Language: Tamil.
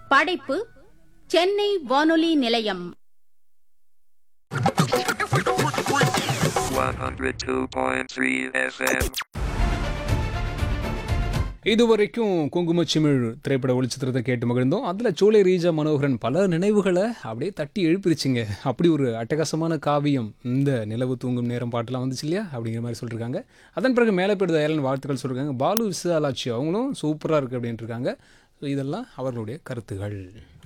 படைப்பு சென்னை வானொலி நிலையம் 102.3 FM. இதுவரைக்கும் குங்குமச்சிமிழ் திரைப்பட ஒளிச்சித்திரத்தை கேட்டு மகிழ்ந்தோம் அதில் சோலை ரீஜா மனோகரன் பல நினைவுகளை அப்படியே தட்டி எழுப்பிருச்சுங்க அப்படி ஒரு அட்டகாசமான காவியம் இந்த நிலவு தூங்கும் நேரம் பாட்டெலாம் வந்துச்சு இல்லையா அப்படிங்கிற மாதிரி சொல்லியிருக்காங்க அதன் பிறகு மேலே போய் தயாளன் வாழ்த்துக்கள் சொல்லியிருக்காங்க பாலு விசாலாட்சி அவங்களும் சூப்பராக இருக்குது அப்படின்ட்டு இருக்காங்க ஸோ இதெல்லாம் அவர்களுடைய கருத்துகள்